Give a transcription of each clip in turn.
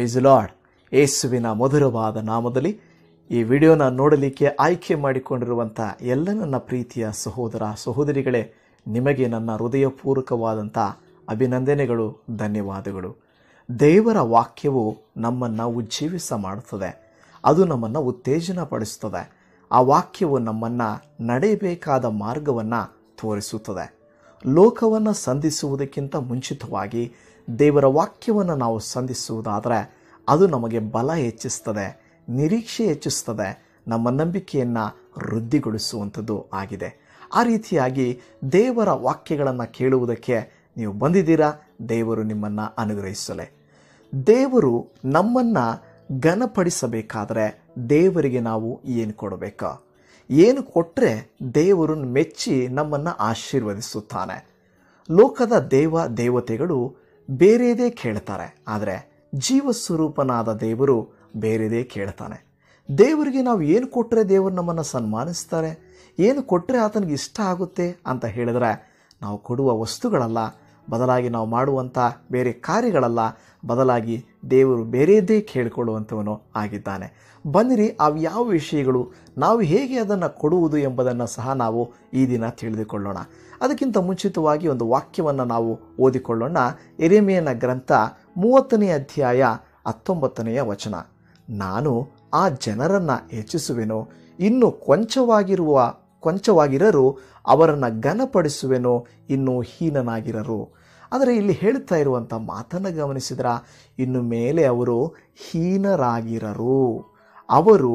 price lord ಯೇಸುವಿನ ಮಧುರವಾದ ನಾಮದಲ್ಲಿ ಈ ವಿಡಿಯೋನ ನೋಡಲಿಕ್ಕೆ ಆಯ್ಕೆ ಮಾಡಿಕೊಂಡಿರುವಂಥ ಎಲ್ಲ ನನ್ನ ಪ್ರೀತಿಯ ಸಹೋದರ ಸಹೋದರಿಗಳೇ ನಿಮಗೆ ನನ್ನ ಹೃದಯಪೂರ್ವಕವಾದಂಥ ಅಭಿನಂದನೆಗಳು ಧನ್ಯವಾದಗಳು ದೇವರ ವಾಕ್ಯವು ನಮ್ಮನ್ನು ಉಜ್ಜೀವಿಸ ಮಾಡುತ್ತದೆ ಅದು ನಮ್ಮನ್ನು ಉತ್ತೇಜನ ಪಡಿಸುತ್ತದೆ ಆ ವಾಕ್ಯವು ನಮ್ಮನ್ನು ನಡೆಯಬೇಕಾದ ಮಾರ್ಗವನ್ನು ತೋರಿಸುತ್ತದೆ ಲೋಕವನ್ನು ಸಂಧಿಸುವುದಕ್ಕಿಂತ ಮುಂಚಿತವಾಗಿ ದೇವರ ವಾಕ್ಯವನ್ನು ನಾವು ಸಂಧಿಸುವುದಾದರೆ ಅದು ನಮಗೆ ಬಲ ಹೆಚ್ಚಿಸ್ತದೆ ನಿರೀಕ್ಷೆ ಹೆಚ್ಚಿಸ್ತದೆ ನಮ್ಮ ನಂಬಿಕೆಯನ್ನು ವೃದ್ಧಿಗೊಳಿಸುವಂಥದ್ದು ಆಗಿದೆ ಆ ರೀತಿಯಾಗಿ ದೇವರ ವಾಕ್ಯಗಳನ್ನು ಕೇಳುವುದಕ್ಕೆ ನೀವು ಬಂದಿದ್ದೀರಾ ದೇವರು ನಿಮ್ಮನ್ನು ಅನುಗ್ರಹಿಸಲೆ ದೇವರು ನಮ್ಮನ್ನು ಘನಪಡಿಸಬೇಕಾದರೆ ದೇವರಿಗೆ ನಾವು ಏನು ಕೊಡಬೇಕು ಏನು ಕೊಟ್ಟರೆ ದೇವರು ಮೆಚ್ಚಿ ನಮ್ಮನ್ನು ಆಶೀರ್ವದಿಸುತ್ತಾನೆ ಲೋಕದ ದೇವ ದೇವತೆಗಳು ಬೇರೆಯದೇ ಕೇಳ್ತಾರೆ ಆದರೆ ಜೀವಸ್ವರೂಪನಾದ ದೇವರು ಬೇರೆಯದೇ ಕೇಳ್ತಾನೆ ದೇವರಿಗೆ ನಾವು ಏನು ಕೊಟ್ಟರೆ ದೇವರು ನಮ್ಮನ್ನು ಸನ್ಮಾನಿಸ್ತಾರೆ ಏನು ಕೊಟ್ಟರೆ ಆತನಿಗೆ ಇಷ್ಟ ಆಗುತ್ತೆ ಅಂತ ಹೇಳಿದ್ರೆ ನಾವು ಕೊಡುವ ವಸ್ತುಗಳಲ್ಲ ಬದಲಾಗಿ ನಾವು ಮಾಡುವಂಥ ಬೇರೆ ಕಾರ್ಯಗಳಲ್ಲ ಬದಲಾಗಿ ದೇವರು ಬೇರೆಯದೇ ಕೇಳಿಕೊಳ್ಳುವಂಥವನು ಆಗಿದ್ದಾನೆ ಬನ್ನಿರಿ ಅವು ಯಾವ ವಿಷಯಗಳು ನಾವು ಹೇಗೆ ಅದನ್ನು ಕೊಡುವುದು ಎಂಬುದನ್ನು ಸಹ ನಾವು ಈ ದಿನ ತಿಳಿದುಕೊಳ್ಳೋಣ ಅದಕ್ಕಿಂತ ಮುಂಚಿತವಾಗಿ ಒಂದು ವಾಕ್ಯವನ್ನು ನಾವು ಓದಿಕೊಳ್ಳೋಣ ಎರೆಮೆಯನ ಗ್ರಂಥ ಮೂವತ್ತನೇ ಅಧ್ಯಾಯ ಹತ್ತೊಂಬತ್ತನೆಯ ವಚನ ನಾನು ಆ ಜನರನ್ನು ಹೆಚ್ಚಿಸುವೆನು ಇನ್ನು ಕೊಂಚವಾಗಿರುವ ಕೊಂಚವಾಗಿರರು ಅವರನ್ನು ಘನಪಡಿಸುವೆನು ಇನ್ನು ಹೀನನಾಗಿರರು ಆದರೆ ಇಲ್ಲಿ ಹೇಳ್ತಾ ಇರುವಂಥ ಮಾತನ್ನು ಗಮನಿಸಿದ್ರ ಇನ್ನು ಮೇಲೆ ಅವರು ಹೀನರಾಗಿರರು ಅವರು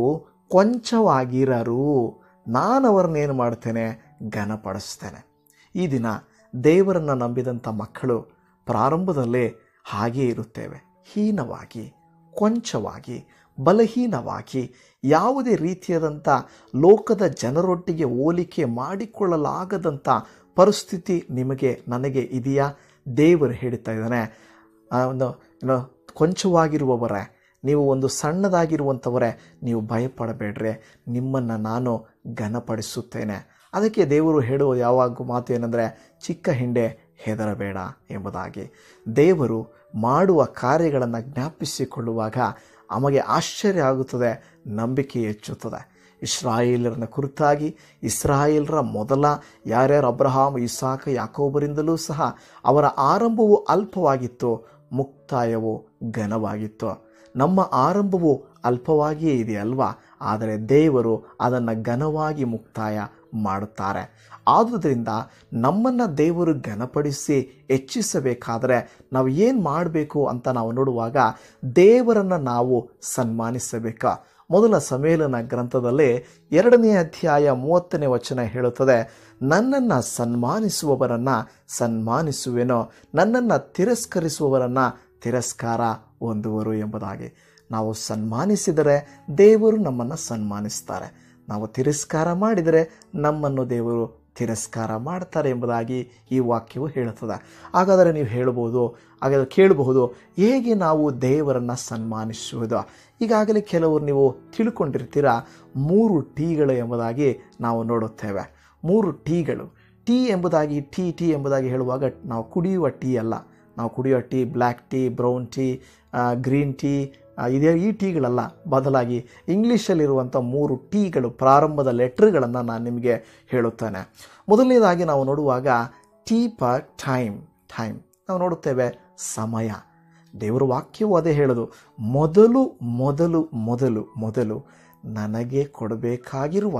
ಕೊಂಚವಾಗಿರರು ನಾನು ಅವರನ್ನೇನು ಮಾಡ್ತೇನೆ ಘನಪಡಿಸ್ತೇನೆ ಈ ದಿನ ದೇವರನ್ನು ನಂಬಿದಂಥ ಮಕ್ಕಳು ಪ್ರಾರಂಭದಲ್ಲೇ ಹಾಗೇ ಇರುತ್ತೇವೆ ಹೀನವಾಗಿ ಕೊಂಚವಾಗಿ ಬಲಹೀನವಾಗಿ ಯಾವುದೇ ರೀತಿಯಾದಂಥ ಲೋಕದ ಜನರೊಟ್ಟಿಗೆ ಹೋಲಿಕೆ ಮಾಡಿಕೊಳ್ಳಲಾಗದಂಥ ಪರಿಸ್ಥಿತಿ ನಿಮಗೆ ನನಗೆ ಇದೆಯಾ ದೇವರು ಹೇಳ್ತಾ ಇದ್ದಾನೆ ಒಂದು ಏನೋ ಕೊಂಚವಾಗಿರುವವರೇ ನೀವು ಒಂದು ಸಣ್ಣದಾಗಿರುವಂಥವರೇ ನೀವು ಭಯಪಡಬೇಡ್ರೆ ನಿಮ್ಮನ್ನು ನಾನು ಘನಪಡಿಸುತ್ತೇನೆ ಅದಕ್ಕೆ ದೇವರು ಹೇಳುವ ಯಾವಾಗ ಮಾತು ಏನಂದರೆ ಚಿಕ್ಕ ಹಿಂಡೆ ಹೆದರಬೇಡ ಎಂಬುದಾಗಿ ದೇವರು ಮಾಡುವ ಕಾರ್ಯಗಳನ್ನು ಜ್ಞಾಪಿಸಿಕೊಳ್ಳುವಾಗ ನಮಗೆ ಆಶ್ಚರ್ಯ ಆಗುತ್ತದೆ ನಂಬಿಕೆ ಹೆಚ್ಚುತ್ತದೆ ಇಸ್ರಾಯೇಲರನ್ನ ಕುರಿತಾಗಿ ಇಸ್ರಾಯೇಲರ ಮೊದಲ ಯಾರ್ಯಾರು ಅಬ್ರಹಾಂ ಇಸಾಕ ಯಾಕೋಬರಿಂದಲೂ ಸಹ ಅವರ ಆರಂಭವು ಅಲ್ಪವಾಗಿತ್ತು ಮುಕ್ತಾಯವು ಘನವಾಗಿತ್ತು ನಮ್ಮ ಆರಂಭವು ಅಲ್ಪವಾಗಿಯೇ ಇದೆ ಅಲ್ವಾ ಆದರೆ ದೇವರು ಅದನ್ನು ಘನವಾಗಿ ಮುಕ್ತಾಯ ಮಾಡುತ್ತಾರೆ ಆದುದರಿಂದ ನಮ್ಮನ್ನು ದೇವರು ಘನಪಡಿಸಿ ಹೆಚ್ಚಿಸಬೇಕಾದರೆ ನಾವು ಏನು ಮಾಡಬೇಕು ಅಂತ ನಾವು ನೋಡುವಾಗ ದೇವರನ್ನು ನಾವು ಸನ್ಮಾನಿಸಬೇಕಾ ಮೊದಲ ಸಮೇಲನ ಗ್ರಂಥದಲ್ಲಿ ಎರಡನೇ ಅಧ್ಯಾಯ ಮೂವತ್ತನೇ ವಚನ ಹೇಳುತ್ತದೆ ನನ್ನನ್ನು ಸನ್ಮಾನಿಸುವವರನ್ನು ಸನ್ಮಾನಿಸುವೆನೋ ನನ್ನನ್ನು ತಿರಸ್ಕರಿಸುವವರನ್ನು ತಿರಸ್ಕಾರ ಹೊಂದುವರು ಎಂಬುದಾಗಿ ನಾವು ಸನ್ಮಾನಿಸಿದರೆ ದೇವರು ನಮ್ಮನ್ನು ಸನ್ಮಾನಿಸ್ತಾರೆ ನಾವು ತಿರಸ್ಕಾರ ಮಾಡಿದರೆ ನಮ್ಮನ್ನು ದೇವರು ತಿರಸ್ಕಾರ ಮಾಡ್ತಾರೆ ಎಂಬುದಾಗಿ ಈ ವಾಕ್ಯವು ಹೇಳುತ್ತದೆ ಹಾಗಾದರೆ ನೀವು ಹೇಳಬಹುದು ಹಾಗಾದರೆ ಕೇಳಬಹುದು ಹೇಗೆ ನಾವು ದೇವರನ್ನು ಸನ್ಮಾನಿಸುವುದು ಈಗಾಗಲೇ ಕೆಲವರು ನೀವು ತಿಳ್ಕೊಂಡಿರ್ತೀರ ಮೂರು ಟೀಗಳು ಎಂಬುದಾಗಿ ನಾವು ನೋಡುತ್ತೇವೆ ಮೂರು ಟೀಗಳು ಟೀ ಎಂಬುದಾಗಿ ಟೀ ಟೀ ಎಂಬುದಾಗಿ ಹೇಳುವಾಗ ನಾವು ಕುಡಿಯುವ ಟೀ ಅಲ್ಲ ನಾವು ಕುಡಿಯುವ tea black tea brown tea green tea ಇದೇ ಈ ಟೀಗಳಲ್ಲ ಬದಲಾಗಿ ಇಂಗ್ಲೀಷಲ್ಲಿರುವಂಥ ಮೂರು ಟೀಗಳು ಪ್ರಾರಂಭದ ಲೆಟ್ರ್ಗಳನ್ನು ನಾನು ನಿಮಗೆ ಹೇಳುತ್ತೇನೆ ಮೊದಲನೇದಾಗಿ ನಾವು ನೋಡುವಾಗ ಟೀ ಪರ್ ಟೈಮ್ ಟೈಮ್ ನಾವು ನೋಡುತ್ತೇವೆ ಸಮಯ ದೇವರ ವಾಕ್ಯವು ಅದೇ ಹೇಳೋದು ಮೊದಲು ಮೊದಲು ಮೊದಲು ಮೊದಲು ನನಗೆ ಕೊಡಬೇಕಾಗಿರುವ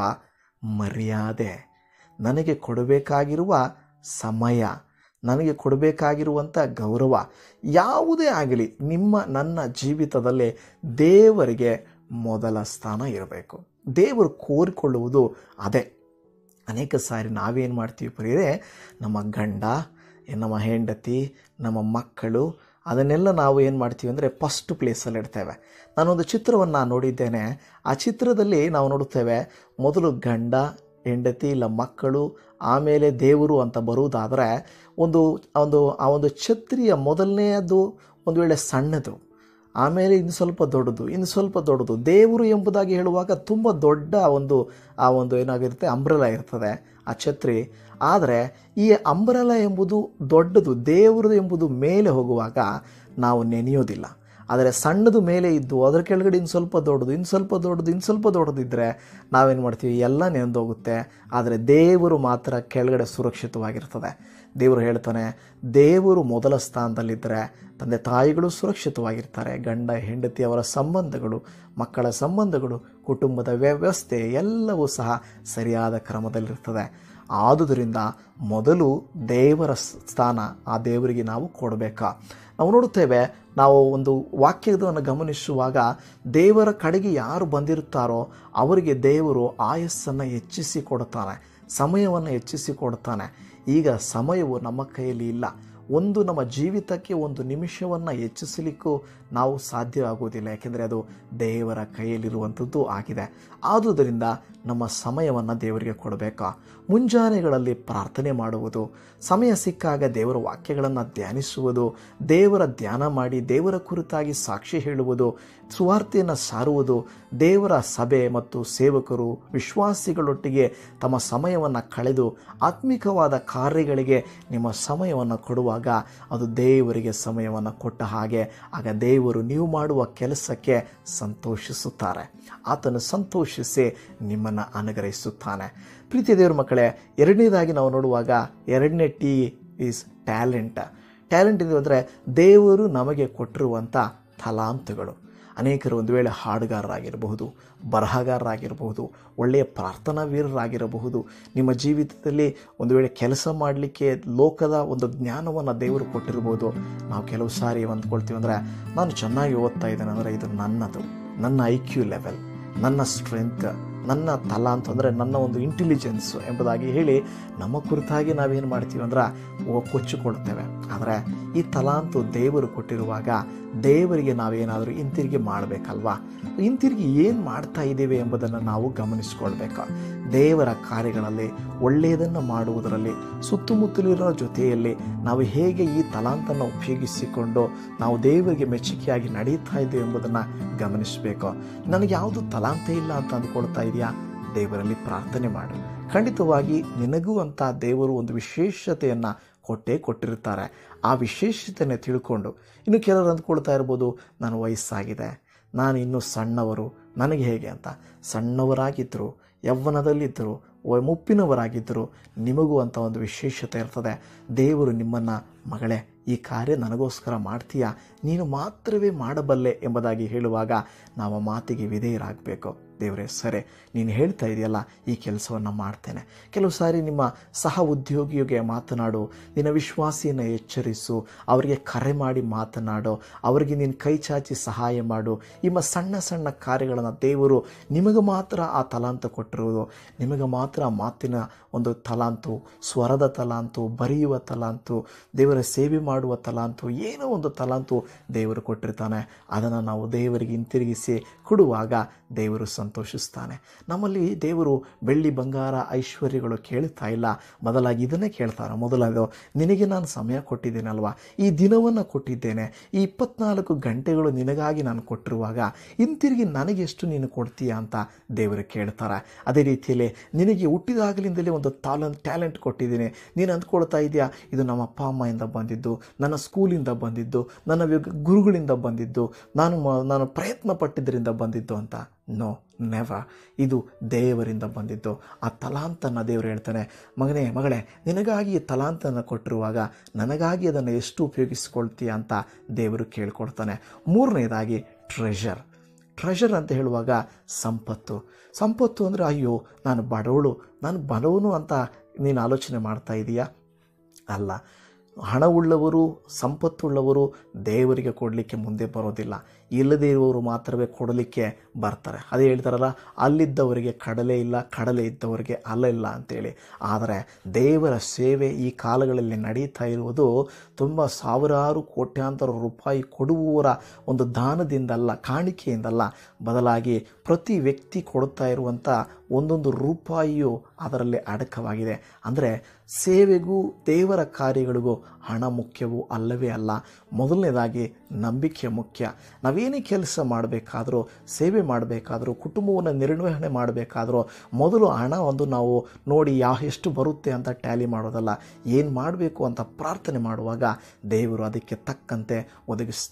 ಮರ್ಯಾದೆ ನನಗೆ ಕೊಡಬೇಕಾಗಿರುವ ಸಮಯ ನನಗೆ ಕೊಡಬೇಕಾಗಿರುವಂಥ ಗೌರವ ಯಾವುದೇ ಆಗಲಿ ನಿಮ್ಮ ನನ್ನ ಜೀವಿತದಲ್ಲಿ ದೇವರಿಗೆ ಮೊದಲ ಸ್ಥಾನ ಇರಬೇಕು ದೇವರು ಕೋರಿಕೊಳ್ಳುವುದು ಅದೇ ಅನೇಕ ಸಾರಿ ನಾವೇನು ಮಾಡ್ತೀವಿ ಪ್ರಿಯರೇ ನಮ್ಮ ಗಂಡ ನಮ್ಮ ಹೆಂಡತಿ ನಮ್ಮ ಮಕ್ಕಳು ಅದನ್ನೆಲ್ಲ ನಾವು ಏನು ಮಾಡ್ತೀವಿ ಅಂದರೆ ಫಸ್ಟ್ ಪ್ಲೇಸಲ್ಲಿ ಇಡ್ತೇವೆ ನಾನೊಂದು ಚಿತ್ರವನ್ನು ನೋಡಿದ್ದೇನೆ ಆ ಚಿತ್ರದಲ್ಲಿ ನಾವು ನೋಡುತ್ತೇವೆ ಮೊದಲು ಗಂಡ ಹೆಂಡತಿ ಇಲ್ಲ ಮಕ್ಕಳು ಆಮೇಲೆ ದೇವರು ಅಂತ ಬರುವುದಾದರೆ ಒಂದು ಒಂದು ಆ ಒಂದು ಛತ್ರಿಯ ಮೊದಲನೆಯದು ಒಂದು ವೇಳೆ ಸಣ್ಣದು ಆಮೇಲೆ ಇನ್ನು ಸ್ವಲ್ಪ ದೊಡ್ಡದು ಇನ್ನು ಸ್ವಲ್ಪ ದೊಡ್ಡದು ದೇವರು ಎಂಬುದಾಗಿ ಹೇಳುವಾಗ ತುಂಬ ದೊಡ್ಡ ಒಂದು ಆ ಒಂದು ಏನಾಗಿರುತ್ತೆ ಅಂಬ್ರಲ ಇರ್ತದೆ ಆ ಛತ್ರಿ ಆದರೆ ಈ ಅಂಬ್ರಲ ಎಂಬುದು ದೊಡ್ಡದು ದೇವರು ಎಂಬುದು ಮೇಲೆ ಹೋಗುವಾಗ ನಾವು ನೆನೆಯೋದಿಲ್ಲ ಆದರೆ ಸಣ್ಣದು ಮೇಲೆ ಇದ್ದು ಅದರ ಕೆಳಗಡೆ ಇನ್ನು ಸ್ವಲ್ಪ ದೊಡ್ಡದು ಇನ್ನು ಸ್ವಲ್ಪ ದೊಡ್ಡದು ಇನ್ನು ಸ್ವಲ್ಪ ದೊಡ್ಡದಿದ್ದರೆ ನಾವೇನು ಮಾಡ್ತೀವಿ ಎಲ್ಲ ನೆಂದೋಗುತ್ತೆ ಆದರೆ ದೇವರು ಮಾತ್ರ ಕೆಳಗಡೆ ಸುರಕ್ಷಿತವಾಗಿರ್ತದೆ ದೇವರು ಹೇಳ್ತಾನೆ ದೇವರು ಮೊದಲ ಸ್ಥಾನದಲ್ಲಿದ್ದರೆ ತಂದೆ ತಾಯಿಗಳು ಸುರಕ್ಷಿತವಾಗಿರ್ತಾರೆ ಗಂಡ ಹೆಂಡತಿ ಅವರ ಸಂಬಂಧಗಳು ಮಕ್ಕಳ ಸಂಬಂಧಗಳು ಕುಟುಂಬದ ವ್ಯವಸ್ಥೆ ಎಲ್ಲವೂ ಸಹ ಸರಿಯಾದ ಕ್ರಮದಲ್ಲಿರ್ತದೆ ಆದುದರಿಂದ ಮೊದಲು ದೇವರ ಸ್ಥಾನ ಆ ದೇವರಿಗೆ ನಾವು ಕೊಡಬೇಕಾ ನಾವು ನೋಡುತ್ತೇವೆ ನಾವು ಒಂದು ವಾಕ್ಯವನ್ನು ಗಮನಿಸುವಾಗ ದೇವರ ಕಡೆಗೆ ಯಾರು ಬಂದಿರುತ್ತಾರೋ ಅವರಿಗೆ ದೇವರು ಆಯಸ್ಸನ್ನು ಹೆಚ್ಚಿಸಿ ಕೊಡುತ್ತಾನೆ ಸಮಯವನ್ನು ಹೆಚ್ಚಿಸಿ ಕೊಡುತ್ತಾನೆ ಈಗ ಸಮಯವು ನಮ್ಮ ಕೈಯಲ್ಲಿ ಇಲ್ಲ ಒಂದು ನಮ್ಮ ಜೀವಿತಕ್ಕೆ ಒಂದು ನಿಮಿಷವನ್ನು ಹೆಚ್ಚಿಸಲಿಕ್ಕೂ ನಾವು ಸಾಧ್ಯ ಆಗುವುದಿಲ್ಲ ಯಾಕೆಂದರೆ ಅದು ದೇವರ ಕೈಯಲ್ಲಿರುವಂಥದ್ದು ಆಗಿದೆ ಆದುದರಿಂದ ನಮ್ಮ ಸಮಯವನ್ನು ದೇವರಿಗೆ ಕೊಡಬೇಕಾ ಮುಂಜಾನೆಗಳಲ್ಲಿ ಪ್ರಾರ್ಥನೆ ಮಾಡುವುದು ಸಮಯ ಸಿಕ್ಕಾಗ ದೇವರ ವಾಕ್ಯಗಳನ್ನು ಧ್ಯಾನಿಸುವುದು ದೇವರ ಧ್ಯಾನ ಮಾಡಿ ದೇವರ ಕುರಿತಾಗಿ ಸಾಕ್ಷಿ ಹೇಳುವುದು ಸುವಾರ್ತೆಯನ್ನು ಸಾರುವುದು ದೇವರ ಸಭೆ ಮತ್ತು ಸೇವಕರು ವಿಶ್ವಾಸಿಗಳೊಟ್ಟಿಗೆ ತಮ್ಮ ಸಮಯವನ್ನು ಕಳೆದು ಆತ್ಮಿಕವಾದ ಕಾರ್ಯಗಳಿಗೆ ನಿಮ್ಮ ಸಮಯವನ್ನು ಕೊಡುವಾಗ ಅದು ದೇವರಿಗೆ ಸಮಯವನ್ನು ಕೊಟ್ಟ ಹಾಗೆ ಆಗ ದೇವರು ನೀವು ಮಾಡುವ ಕೆಲಸಕ್ಕೆ ಸಂತೋಷಿಸುತ್ತಾರೆ ಆತನು ಸಂತೋಷಿಸಿ ನಿಮ್ಮನ್ನು ಅನುಗ್ರಹಿಸುತ್ತಾನೆ ಪ್ರೀತಿಯ ದೇವರ ಮಕ್ಕಳೇ ಎರಡನೇದಾಗಿ ನಾವು ನೋಡುವಾಗ ಎರಡನೇ ಟಿ ಈಸ್ ಟ್ಯಾಲೆಂಟ್ ಟ್ಯಾಲೆಂಟ್ ಇದು ಅಂದರೆ ದೇವರು ನಮಗೆ ಕೊಟ್ಟಿರುವಂಥ ತಲಾಂತುಗಳು ಅನೇಕರು ಒಂದು ವೇಳೆ ಹಾಡುಗಾರರಾಗಿರಬಹುದು ಬರಹಗಾರರಾಗಿರಬಹುದು ಒಳ್ಳೆಯ ಪ್ರಾರ್ಥನಾ ವೀರರಾಗಿರಬಹುದು ನಿಮ್ಮ ಜೀವಿತದಲ್ಲಿ ಒಂದು ವೇಳೆ ಕೆಲಸ ಮಾಡಲಿಕ್ಕೆ ಲೋಕದ ಒಂದು ಜ್ಞಾನವನ್ನು ದೇವರು ಕೊಟ್ಟಿರ್ಬೋದು ನಾವು ಕೆಲವು ಸಾರಿ ಅಂದ್ಕೊಳ್ತೀವಿ ಅಂದರೆ ನಾನು ಚೆನ್ನಾಗಿ ಓದ್ತಾ ಇದ್ದೇನೆ ಅಂದರೆ ಇದು ನನ್ನದು ನನ್ನ ಐ ಕ್ಯೂ ಲೆವೆಲ್ ನನ್ನ ಸ್ಟ್ರೆಂತ್ ನನ್ನ ತಲ ಅಂತಂದರೆ ನನ್ನ ಒಂದು ಇಂಟೆಲಿಜೆನ್ಸ್ ಎಂಬುದಾಗಿ ಹೇಳಿ ನಮ್ಮ ಕುರಿತಾಗಿ ನಾವೇನು ಮಾಡ್ತೀವಿ ಅಂದ್ರೆ ಓ ಕೊಚ್ಚಿಕೊಳ್ತೇವೆ ಆದರೆ ಈ ತಲಾಂತು ದೇವರು ಕೊಟ್ಟಿರುವಾಗ ದೇವರಿಗೆ ನಾವೇನಾದರೂ ಹಿಂತಿರುಗಿ ಮಾಡಬೇಕಲ್ವಾ ಹಿಂತಿರುಗಿ ಏನು ಮಾಡ್ತಾ ಇದ್ದೇವೆ ಎಂಬುದನ್ನು ನಾವು ಗಮನಿಸ್ಕೊಳ್ಬೇಕು ದೇವರ ಕಾರ್ಯಗಳಲ್ಲಿ ಒಳ್ಳೆಯದನ್ನು ಮಾಡುವುದರಲ್ಲಿ ಸುತ್ತಮುತ್ತಲಿರೋ ಜೊತೆಯಲ್ಲಿ ನಾವು ಹೇಗೆ ಈ ತಲಾಂತನ್ನು ಉಪಯೋಗಿಸಿಕೊಂಡು ನಾವು ದೇವರಿಗೆ ಮೆಚ್ಚುಗೆಯಾಗಿ ನಡೀತಾ ಇದ್ದೇವೆ ಎಂಬುದನ್ನು ಗಮನಿಸಬೇಕು ನನಗೆ ಯಾವುದು ತಲಾಂತ ಇಲ್ಲ ಅಂತ ಅಂದ್ಕೊಳ್ತಾ ಇದೆಯಾ ದೇವರಲ್ಲಿ ಪ್ರಾರ್ಥನೆ ಮಾಡು ಖಂಡಿತವಾಗಿ ನಿನಗೂ ಅಂತ ದೇವರು ಒಂದು ವಿಶೇಷತೆಯನ್ನು ಕೊಟ್ಟೇ ಕೊಟ್ಟಿರ್ತಾರೆ ಆ ವಿಶೇಷತೆಯನ್ನು ತಿಳ್ಕೊಂಡು ಇನ್ನು ಕೆಲವರು ಅಂದ್ಕೊಳ್ತಾ ಇರ್ಬೋದು ನಾನು ವಯಸ್ಸಾಗಿದೆ ನಾನು ಇನ್ನೂ ಸಣ್ಣವರು ನನಗೆ ಹೇಗೆ ಅಂತ ಸಣ್ಣವರಾಗಿದ್ದರು ಯೌವನದಲ್ಲಿದ್ದರು ಮುಪ್ಪಿನವರಾಗಿದ್ದರು ನಿಮಗೂ ಅಂತ ಒಂದು ವಿಶೇಷತೆ ಇರ್ತದೆ ದೇವರು ನಿಮ್ಮನ್ನು ಮಗಳೇ ಈ ಕಾರ್ಯ ನನಗೋಸ್ಕರ ಮಾಡ್ತೀಯಾ ನೀನು ಮಾತ್ರವೇ ಮಾಡಬಲ್ಲೆ ಎಂಬುದಾಗಿ ಹೇಳುವಾಗ ನಾವು ಮಾತಿಗೆ ವಿಧೇಯರಾಗಬೇಕು ದೇವರೇ ಸರಿ ನೀನು ಹೇಳ್ತಾ ಇದೆಯಲ್ಲ ಈ ಕೆಲಸವನ್ನು ಮಾಡ್ತೇನೆ ಕೆಲವು ಸಾರಿ ನಿಮ್ಮ ಸಹ ಉದ್ಯೋಗಿಗೆ ಮಾತನಾಡು ನಿನ್ನ ವಿಶ್ವಾಸಿಯನ್ನು ಎಚ್ಚರಿಸು ಅವರಿಗೆ ಕರೆ ಮಾಡಿ ಮಾತನಾಡು ಅವರಿಗೆ ನೀನು ಕೈ ಚಾಚಿ ಸಹಾಯ ಮಾಡು ನಿಮ್ಮ ಸಣ್ಣ ಸಣ್ಣ ಕಾರ್ಯಗಳನ್ನು ದೇವರು ನಿಮಗೆ ಮಾತ್ರ ಆ ತಲಾಂತ ಕೊಟ್ಟಿರುವುದು ನಿಮಗೆ ಮಾತ್ರ ಆ ಮಾತಿನ ಒಂದು ತಲಾಂತು ಸ್ವರದ ತಲಾಂತು ಬರೆಯುವ ತಲಾಂತು ದೇವರ ಸೇವೆ ಮಾಡುವ ತಲಾಂತು ಏನೋ ಒಂದು ತಲಾಂತು ದೇವರು ಕೊಟ್ಟಿರ್ತಾನೆ ಅದನ್ನು ನಾವು ದೇವರಿಗೆ ಹಿಂತಿರುಗಿಸಿ ಕೊಡುವಾಗ ದೇವರು ಸಂತೋಷಿಸ್ತಾನೆ ನಮ್ಮಲ್ಲಿ ದೇವರು ಬೆಳ್ಳಿ ಬಂಗಾರ ಐಶ್ವರ್ಯಗಳು ಕೇಳ್ತಾ ಇಲ್ಲ ಬದಲಾಗಿ ಇದನ್ನೇ ಕೇಳ್ತಾರೆ ಮೊದಲಾಗ ನಿನಗೆ ನಾನು ಸಮಯ ಕೊಟ್ಟಿದ್ದೇನಲ್ವಾ ಈ ದಿನವನ್ನು ಕೊಟ್ಟಿದ್ದೇನೆ ಈ ಇಪ್ಪತ್ನಾಲ್ಕು ಗಂಟೆಗಳು ನಿನಗಾಗಿ ನಾನು ಕೊಟ್ಟಿರುವಾಗ ಹಿಂತಿರುಗಿ ನನಗೆಷ್ಟು ನೀನು ಕೊಡ್ತೀಯಾ ಅಂತ ದೇವರು ಕೇಳ್ತಾರೆ ಅದೇ ರೀತಿಯಲ್ಲಿ ನಿನಗೆ ಹುಟ್ಟಿದಾಗಲಿಂದಲೇ ಒಂದು ತಾಲಂಟ್ ಟ್ಯಾಲೆಂಟ್ ಕೊಟ್ಟಿದ್ದೀನಿ ನೀನು ಅಂದ್ಕೊಳ್ತಾ ಇದೆಯಾ ಇದು ನಮ್ಮ ಅಪ್ಪ ಅಮ್ಮಯಿಂದ ಬಂದಿದ್ದು ನನ್ನ ಸ್ಕೂಲಿಂದ ಬಂದಿದ್ದು ನನ್ನ ವ್ಯ- ಗುರುಗಳಿಂದ ಬಂದಿದ್ದು ನಾನು ಮ- ನಾನು ಪ್ರಯತ್ನ ಪಟ್ಟಿದ್ದರಿಂದ ಬಂದಿದ್ದು ಅಂತ ನೋ ನೆವರ್ ಇದು ದೇವರಿಂದ ಬಂದಿದ್ದು ಆ ತಲಾಂತನ್ನು ದೇವರು ಹೇಳ್ತಾನೆ ಮಗನೇ ಮಗಳೇ ನಿನಗಾಗಿ ಈ ತಲಾಂತನ್ನು ಕೊಟ್ಟಿರುವಾಗ ನನಗಾಗಿ ಅದನ್ನು ಎಷ್ಟು ಉಪಯೋಗಿಸ್ಕೊಳ್ತೀಯ ಅಂತ ದೇವರು ಕೇಳ್ಕೊಳ್ತಾನೆ ಮೂರನೇದಾಗಿ ಟ್ರೆಷರ್ ಟ್ರೆಷರ್ ಅಂತ ಹೇಳುವಾಗ ಸಂಪತ್ತು ಸಂಪತ್ತು ಅಂದರೆ ಅಯ್ಯೋ ನಾನು ಬಡವಳು ನಾನು ಬಡವನು ಅಂತ ನೀನು ಆಲೋಚನೆ ಮಾಡ್ತಾ ಇದೀಯಾ ಅಲ್ಲ ಹಣವುಳ್ಳವರು ಸಂಪತ್ತುಳ್ಳವರು ದೇವರಿಗೆ ಕೊಡಲಿಕ್ಕೆ ಮುಂದೆ ಬರೋದಿಲ್ಲ ಇಲ್ಲದೇ ಇರುವವರು ಮಾತ್ರವೇ ಕೊಡಲಿಕ್ಕೆ ಬರ್ತಾರೆ ಅದೇ ಹೇಳ್ತಾರಲ್ಲ ಅಲ್ಲಿದ್ದವರಿಗೆ ಕಡಲೆ ಇಲ್ಲ ಕಡಲೆ ಇದ್ದವರಿಗೆ ಅಲ್ಲ ಇಲ್ಲ ಅಂತೇಳಿ ಆದರೆ ದೇವರ ಸೇವೆ ಈ ಕಾಲಗಳಲ್ಲಿ ನಡೀತಾ ಇರುವುದು ತುಂಬ ಸಾವಿರಾರು ಕೋಟ್ಯಾಂತರ ರೂಪಾಯಿ ಕೊಡುವವರ ಒಂದು ದಾನದಿಂದಲ್ಲ ಕಾಣಿಕೆಯಿಂದಲ್ಲ ಬದಲಾಗಿ ಪ್ರತಿ ವ್ಯಕ್ತಿ ಕೊಡುತ್ತಾ ಇರುವಂಥ ಒಂದೊಂದು ರೂಪಾಯಿಯು ಅದರಲ್ಲಿ ಅಡಕವಾಗಿದೆ ಅಂದರೆ ಸೇವೆಗೂ ದೇವರ ಕಾರ್ಯಗಳಿಗೂ ಹಣ ಮುಖ್ಯವೂ ಅಲ್ಲವೇ ಅಲ್ಲ ಮೊದಲನೇದಾಗಿ ನಂಬಿಕೆ ಮುಖ್ಯ ನಾವೇನೇ ಕೆಲಸ ಮಾಡಬೇಕಾದ್ರೂ ಸೇವೆ ಮಾಡಬೇಕಾದ್ರೂ ಕುಟುಂಬವನ್ನು ನಿರ್ವಹಣೆ ಮಾಡಬೇಕಾದ್ರೂ ಮೊದಲು ಹಣ ಒಂದು ನಾವು ನೋಡಿ ಯಾವ ಎಷ್ಟು ಬರುತ್ತೆ ಅಂತ ಟ್ಯಾಲಿ ಮಾಡೋದಲ್ಲ ಏನು ಮಾಡಬೇಕು ಅಂತ ಪ್ರಾರ್ಥನೆ ಮಾಡುವಾಗ ದೇವರು ಅದಕ್ಕೆ ತಕ್ಕಂತೆ ಒದಗಿಸ್ತಾನೆ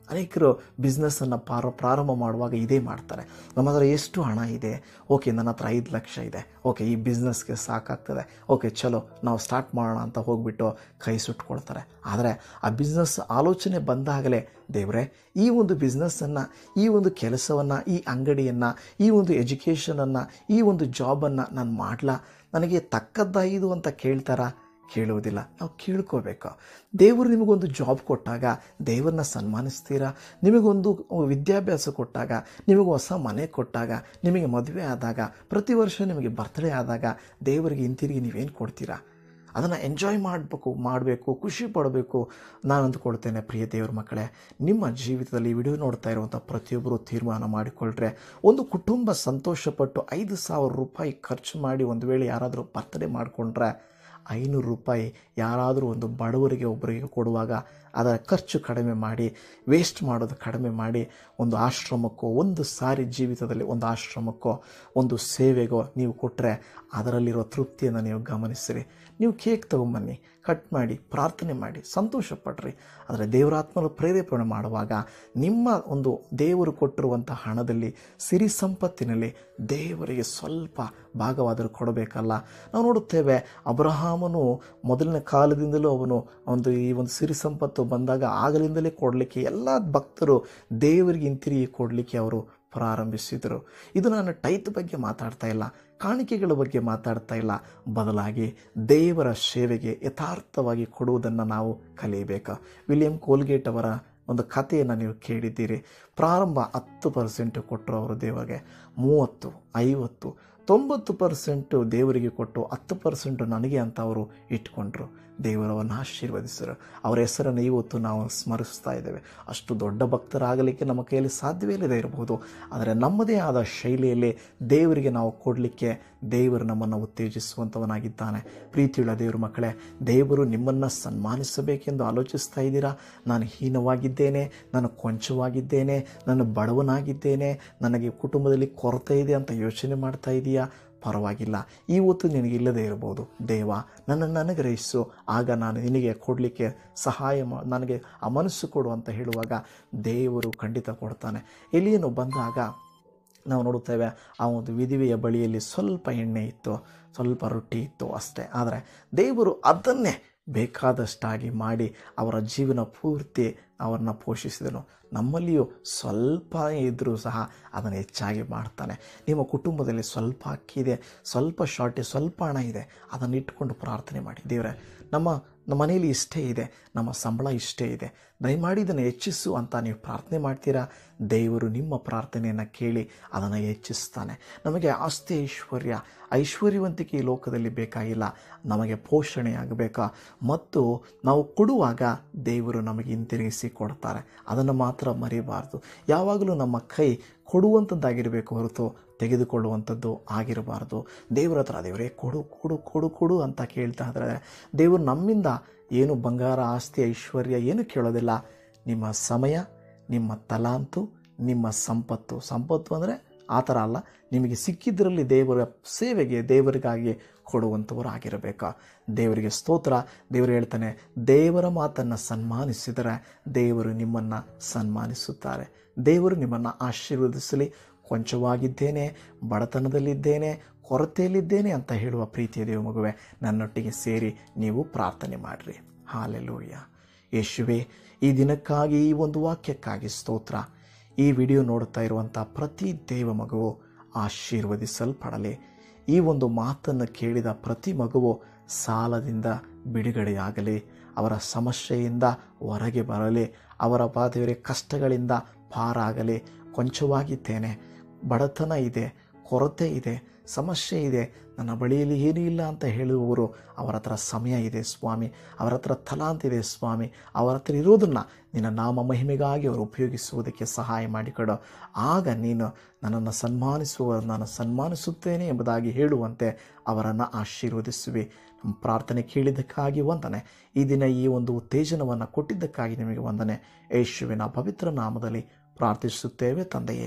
ಅನೇಕರು ಬಿಸ್ನೆಸ್ಸನ್ನು ಪಾರ ಪ್ರಾರಂಭ ಮಾಡುವಾಗ ಇದೇ ಮಾಡ್ತಾರೆ ನಮ್ಮ ಹತ್ರ ಎಷ್ಟು ಹಣ ಇದೆ ಓಕೆ ನನ್ನ ಹತ್ರ ಐದು ಲಕ್ಷ ಇದೆ ಓಕೆ ಈ ಬಿಸ್ನೆಸ್ಗೆ ಸಾಕಾಗ್ತದೆ ಓಕೆ ಚಲೋ ನಾವು ಸ್ಟಾರ್ಟ್ ಮಾಡೋಣ ಅಂತ ಹೋಗ್ಬಿಟ್ಟು ಕೈ ಸುಟ್ಕೊಳ್ತಾರೆ ಆದರೆ ಆ ಬಿಸ್ನೆಸ್ ಆಲೋಚನೆ ಬಂದಾಗಲೇ ದೇವರೇ ಈ ಒಂದು ಬಿಸ್ನೆಸ್ಸನ್ನು ಈ ಒಂದು ಕೆಲಸವನ್ನು ಈ ಅಂಗಡಿಯನ್ನು ಈ ಒಂದು ಎಜುಕೇಷನನ್ನು ಈ ಒಂದು ಜಾಬನ್ನು ನಾನು ಮಾಡಲಾ ನನಗೆ ತಕ್ಕದ್ದಾಯಿದು ಅಂತ ಕೇಳ್ತಾರಾ ಕೇಳುವುದಿಲ್ಲ ನಾವು ಕೇಳ್ಕೋಬೇಕು ದೇವರು ನಿಮಗೊಂದು ಜಾಬ್ ಕೊಟ್ಟಾಗ ದೇವರನ್ನ ಸನ್ಮಾನಿಸ್ತೀರಾ ನಿಮಗೊಂದು ವಿದ್ಯಾಭ್ಯಾಸ ಕೊಟ್ಟಾಗ ನಿಮಗೆ ಹೊಸ ಮನೆ ಕೊಟ್ಟಾಗ ನಿಮಗೆ ಮದುವೆ ಆದಾಗ ಪ್ರತಿ ವರ್ಷ ನಿಮಗೆ ಬರ್ತ್ಡೇ ಆದಾಗ ದೇವರಿಗೆ ಹಿಂತಿರುಗಿ ನೀವೇನು ಕೊಡ್ತೀರಾ ಅದನ್ನು ಎಂಜಾಯ್ ಮಾಡಬೇಕು ಮಾಡಬೇಕು ಖುಷಿ ಪಡಬೇಕು ನಾನು ಅಂದ್ಕೊಳ್ತೇನೆ ಪ್ರಿಯ ದೇವ್ರ ಮಕ್ಕಳೇ ನಿಮ್ಮ ಜೀವಿತದಲ್ಲಿ ವಿಡಿಯೋ ನೋಡ್ತಾ ಇರುವಂಥ ಪ್ರತಿಯೊಬ್ಬರು ತೀರ್ಮಾನ ಮಾಡಿಕೊಳ್ಳ್ರೆ ಒಂದು ಕುಟುಂಬ ಸಂತೋಷಪಟ್ಟು ಐದು ಸಾವಿರ ರೂಪಾಯಿ ಖರ್ಚು ಮಾಡಿ ಒಂದು ವೇಳೆ ಯಾರಾದರೂ ಬರ್ತ್ಡೇ ಮಾಡಿಕೊಂಡ್ರೆ ಐನೂರು ರೂಪಾಯಿ ಯಾರಾದರೂ ಒಂದು ಬಡವರಿಗೆ ಒಬ್ಬರಿಗೆ ಕೊಡುವಾಗ ಅದರ ಖರ್ಚು ಕಡಿಮೆ ಮಾಡಿ ವೇಸ್ಟ್ ಮಾಡೋದು ಕಡಿಮೆ ಮಾಡಿ ಒಂದು ಆಶ್ರಮಕ್ಕೋ ಒಂದು ಸಾರಿ ಜೀವಿತದಲ್ಲಿ ಒಂದು ಆಶ್ರಮಕ್ಕೋ ಒಂದು ಸೇವೆಗೋ ನೀವು ಕೊಟ್ಟರೆ ಅದರಲ್ಲಿರೋ ತೃಪ್ತಿಯನ್ನು ನೀವು ಗಮನಿಸಿರಿ ನೀವು ಕೇಕ್ ತೊಗೊಂಬನ್ನಿ ಕಟ್ ಮಾಡಿ ಪ್ರಾರ್ಥನೆ ಮಾಡಿ ಸಂತೋಷ ಪಡ್ರಿ ಆದರೆ ದೇವರಾತ್ಮನ ಪ್ರೇರೇಪಣೆ ಮಾಡುವಾಗ ನಿಮ್ಮ ಒಂದು ದೇವರು ಕೊಟ್ಟಿರುವಂಥ ಹಣದಲ್ಲಿ ಸಿರಿ ಸಂಪತ್ತಿನಲ್ಲಿ ದೇವರಿಗೆ ಸ್ವಲ್ಪ ಭಾಗವಾದರೂ ಕೊಡಬೇಕಲ್ಲ ನಾವು ನೋಡುತ್ತೇವೆ ಅಬ್ರಹಾಮನು ಮೊದಲನೇ ಕಾಲದಿಂದಲೂ ಅವನು ಒಂದು ಈ ಒಂದು ಸಿರಿ ಸಂಪತ್ತು ಬಂದಾಗ ಆಗಲಿಂದಲೇ ಕೊಡಲಿಕ್ಕೆ ಎಲ್ಲ ಭಕ್ತರು ದೇವರಿಗೆ ಹಿಂತಿರುಗಿ ಕೊಡಲಿಕ್ಕೆ ಅವರು ಪ್ರಾರಂಭಿಸಿದರು ಇದು ನಾನು ಟೈತ್ ಬಗ್ಗೆ ಮಾತಾಡ್ತಾ ಇಲ್ಲ ಕಾಣಿಕೆಗಳ ಬಗ್ಗೆ ಮಾತಾಡ್ತಾ ಇಲ್ಲ ಬದಲಾಗಿ ದೇವರ ಸೇವೆಗೆ ಯಥಾರ್ಥವಾಗಿ ಕೊಡುವುದನ್ನು ನಾವು ಕಲಿಯಬೇಕು ವಿಲಿಯಂ ಕೋಲ್ಗೇಟ್ ಅವರ ಒಂದು ಕಥೆಯನ್ನು ನೀವು ಕೇಳಿದ್ದೀರಿ ಪ್ರಾರಂಭ ಹತ್ತು ಪರ್ಸೆಂಟ್ ಕೊಟ್ಟರು ಅವರು ದೇವರಿಗೆ ಮೂವತ್ತು ಐವತ್ತು ತೊಂಬತ್ತು ಪರ್ಸೆಂಟು ದೇವರಿಗೆ ಕೊಟ್ಟು ಹತ್ತು ಪರ್ಸೆಂಟು ನನಗೆ ಅಂತ ಅವರು ಇಟ್ಕೊಂಡ್ರು ದೇವರವನ್ನು ಆಶೀರ್ವದಿಸರು ಅವರ ಹೆಸರನ್ನು ಇವತ್ತು ನಾವು ಸ್ಮರಿಸ್ತಾ ಇದ್ದೇವೆ ಅಷ್ಟು ದೊಡ್ಡ ಭಕ್ತರಾಗಲಿಕ್ಕೆ ನಮ್ಮ ಕೈಯಲ್ಲಿ ಸಾಧ್ಯವೇ ಇಲ್ಲದೆ ಇರಬಹುದು ಆದರೆ ನಮ್ಮದೇ ಆದ ಶೈಲಿಯಲ್ಲಿ ದೇವರಿಗೆ ನಾವು ಕೊಡಲಿಕ್ಕೆ ದೇವರು ನಮ್ಮನ್ನು ಉತ್ತೇಜಿಸುವಂಥವನಾಗಿದ್ದಾನೆ ಪ್ರೀತಿಯುಳ್ಳ ದೇವರು ಮಕ್ಕಳೇ ದೇವರು ನಿಮ್ಮನ್ನು ಸನ್ಮಾನಿಸಬೇಕೆಂದು ಆಲೋಚಿಸ್ತಾ ಇದ್ದೀರಾ ನಾನು ಹೀನವಾಗಿದ್ದೇನೆ ನಾನು ಕೊಂಚವಾಗಿದ್ದೇನೆ ನಾನು ಬಡವನಾಗಿದ್ದೇನೆ ನನಗೆ ಕುಟುಂಬದಲ್ಲಿ ಕೊರತೆ ಇದೆ ಅಂತ ಯೋಚನೆ ಮಾಡ್ತಾ ಇದೆಯಾ ಪರವಾಗಿಲ್ಲ ಇವತ್ತು ನಿನಗಿಲ್ಲದೆ ಇರಬಹುದು ದೇವ ನನ್ನನ್ನು ಅನುಗ್ರಹಿಸು ಆಗ ನಾನು ನಿನಗೆ ಕೊಡಲಿಕ್ಕೆ ಸಹಾಯ ಮಾ ನನಗೆ ಆ ಮನಸ್ಸು ಕೊಡು ಅಂತ ಹೇಳುವಾಗ ದೇವರು ಖಂಡಿತ ಕೊಡ್ತಾನೆ ಎಲಿಯನು ಬಂದಾಗ ನಾವು ನೋಡುತ್ತೇವೆ ಆ ಒಂದು ವಿಧಿವೆಯ ಬಳಿಯಲ್ಲಿ ಸ್ವಲ್ಪ ಎಣ್ಣೆ ಇತ್ತು ಸ್ವಲ್ಪ ರೊಟ್ಟಿ ಇತ್ತು ಅಷ್ಟೇ ಆದರೆ ದೇವರು ಅದನ್ನೇ ಬೇಕಾದಷ್ಟಾಗಿ ಮಾಡಿ ಅವರ ಜೀವನ ಪೂರ್ತಿ ಅವರನ್ನ ಪೋಷಿಸಿದನು ನಮ್ಮಲ್ಲಿಯೂ ಸ್ವಲ್ಪ ಇದ್ದರೂ ಸಹ ಅದನ್ನು ಹೆಚ್ಚಾಗಿ ಮಾಡ್ತಾನೆ ನಿಮ್ಮ ಕುಟುಂಬದಲ್ಲಿ ಸ್ವಲ್ಪ ಅಕ್ಕಿ ಇದೆ ಸ್ವಲ್ಪ ಶಾರ್ಟೇಜ್ ಸ್ವಲ್ಪ ಹಣ ಇದೆ ಅದನ್ನು ಇಟ್ಕೊಂಡು ಪ್ರಾರ್ಥನೆ ಮಾಡಿ ದೇವರೇ ನಮ್ಮ ನಮ್ಮ ಮನೆಯಲ್ಲಿ ಇಷ್ಟೇ ಇದೆ ನಮ್ಮ ಸಂಬಳ ಇಷ್ಟೇ ಇದೆ ದಯಮಾಡಿ ಇದನ್ನು ಹೆಚ್ಚಿಸು ಅಂತ ನೀವು ಪ್ರಾರ್ಥನೆ ಮಾಡ್ತೀರಾ ದೇವರು ನಿಮ್ಮ ಪ್ರಾರ್ಥನೆಯನ್ನು ಕೇಳಿ ಅದನ್ನು ಹೆಚ್ಚಿಸ್ತಾನೆ ನಮಗೆ ಆಸ್ತಿ ಐಶ್ವರ್ಯ ಐಶ್ವರ್ಯವಂತಿಕೆ ಈ ಲೋಕದಲ್ಲಿ ಬೇಕಾಗಿಲ್ಲ ನಮಗೆ ಪೋಷಣೆ ಆಗಬೇಕಾ ಮತ್ತು ನಾವು ಕೊಡುವಾಗ ದೇವರು ನಮಗೆ ಹಿಂತಿರುಗಿಸಿ ಕೊಡ್ತಾರೆ ಅದನ್ನು ಮಾತ್ರ ಮರೆಯಬಾರ್ದು ಯಾವಾಗಲೂ ನಮ್ಮ ಕೈ ಕೊಡುವಂಥದ್ದಾಗಿರಬೇಕು ಹೊರತು ತೆಗೆದುಕೊಳ್ಳುವಂಥದ್ದು ಆಗಿರಬಾರ್ದು ದೇವರ ಹತ್ರ ದೇವರೇ ಕೊಡು ಕೊಡು ಕೊಡು ಕೊಡು ಅಂತ ಕೇಳ್ತಾ ಇದ್ದಾರೆ ದೇವರು ನಮ್ಮಿಂದ ಏನು ಬಂಗಾರ ಆಸ್ತಿ ಐಶ್ವರ್ಯ ಏನು ಕೇಳೋದಿಲ್ಲ ನಿಮ್ಮ ಸಮಯ ನಿಮ್ಮ ತಲಾಂತು ನಿಮ್ಮ ಸಂಪತ್ತು ಸಂಪತ್ತು ಅಂದರೆ ಆ ಥರ ಅಲ್ಲ ನಿಮಗೆ ಸಿಕ್ಕಿದ್ರಲ್ಲಿ ದೇವರ ಸೇವೆಗೆ ದೇವರಿಗಾಗಿ ಕೊಡುವಂಥವರು ಆಗಿರಬೇಕಾ ದೇವರಿಗೆ ಸ್ತೋತ್ರ ದೇವರು ಹೇಳ್ತಾನೆ ದೇವರ ಮಾತನ್ನು ಸನ್ಮಾನಿಸಿದರೆ ದೇವರು ನಿಮ್ಮನ್ನು ಸನ್ಮಾನಿಸುತ್ತಾರೆ ದೇವರು ನಿಮ್ಮನ್ನು ಆಶೀರ್ವದಿಸಲಿ ಕೊಂಚವಾಗಿದ್ದೇನೆ ಬಡತನದಲ್ಲಿದ್ದೇನೆ ಕೊರತೆಯಲ್ಲಿದ್ದೇನೆ ಅಂತ ಹೇಳುವ ಪ್ರೀತಿಯ ದೇವ ಮಗುವೆ ನನ್ನೊಟ್ಟಿಗೆ ಸೇರಿ ನೀವು ಪ್ರಾರ್ಥನೆ ಮಾಡಿರಿ ಹಾಲೆಲೂಯ್ಯ ಯೇಸುವೆ ಈ ದಿನಕ್ಕಾಗಿ ಈ ಒಂದು ವಾಕ್ಯಕ್ಕಾಗಿ ಸ್ತೋತ್ರ ಈ ವಿಡಿಯೋ ನೋಡ್ತಾ ಇರುವಂಥ ಪ್ರತಿ ದೇವ ಮಗುವು ಆಶೀರ್ವದಿಸಲ್ಪಡಲಿ ಈ ಒಂದು ಮಾತನ್ನು ಕೇಳಿದ ಪ್ರತಿ ಮಗುವು ಸಾಲದಿಂದ ಬಿಡುಗಡೆಯಾಗಲಿ ಅವರ ಸಮಸ್ಯೆಯಿಂದ ಹೊರಗೆ ಬರಲಿ ಅವರ ಬಾಧೆಯವರ ಕಷ್ಟಗಳಿಂದ ಪಾರಾಗಲಿ ಕೊಂಚವಾಗಿದ್ದೇನೆ ಬಡತನ ಇದೆ ಕೊರತೆ ಇದೆ ಸಮಸ್ಯೆ ಇದೆ ನನ್ನ ಬಳಿಯಲ್ಲಿ ಏನೂ ಇಲ್ಲ ಅಂತ ಹೇಳುವವರು ಅವರ ಹತ್ರ ಸಮಯ ಇದೆ ಸ್ವಾಮಿ ಅವರ ಹತ್ರ ತಲಾಂತಿದೆ ಸ್ವಾಮಿ ಅವರ ಹತ್ರ ಇರೋದನ್ನು ನಿನ್ನ ನಾಮ ಮಹಿಮೆಗಾಗಿ ಅವರು ಉಪಯೋಗಿಸುವುದಕ್ಕೆ ಸಹಾಯ ಮಾಡಿಕೊಡು ಆಗ ನೀನು ನನ್ನನ್ನು ಸನ್ಮಾನಿಸುವ ನಾನು ಸನ್ಮಾನಿಸುತ್ತೇನೆ ಎಂಬುದಾಗಿ ಹೇಳುವಂತೆ ಅವರನ್ನು ಆಶೀರ್ವದಿಸುವೆ ನಮ್ಮ ಪ್ರಾರ್ಥನೆ ಕೇಳಿದ್ದಕ್ಕಾಗಿ ವಂದನೆ ಈ ದಿನ ಈ ಒಂದು ಉತ್ತೇಜನವನ್ನು ಕೊಟ್ಟಿದ್ದಕ್ಕಾಗಿ ನಿಮಗೆ ವಂದನೆ ಯೇಸುವಿನ ಪವಿತ್ರ ನಾಮದಲ್ಲಿ ಪ್ರಾರ್ಥಿಸುತ್ತೇವೆ ತಂದೆಯೇ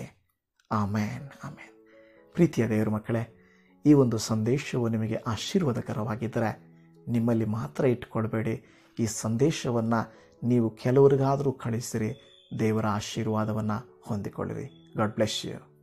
ಆಮೇನ್ ಆಮೇನ್ ಪ್ರೀತಿಯ ದೇವರ ಮಕ್ಕಳೇ ಈ ಒಂದು ಸಂದೇಶವು ನಿಮಗೆ ಆಶೀರ್ವಾದಕರವಾಗಿದ್ದರೆ ನಿಮ್ಮಲ್ಲಿ ಮಾತ್ರ ಇಟ್ಕೊಳ್ಬೇಡಿ ಈ ಸಂದೇಶವನ್ನು ನೀವು ಕೆಲವರಿಗಾದರೂ ಕಳಿಸಿರಿ ದೇವರ ಆಶೀರ್ವಾದವನ್ನು ಹೊಂದಿಕೊಳ್ಳಿರಿ ಗಾಡ್ ಬ್ಲೆಸ್ ಯು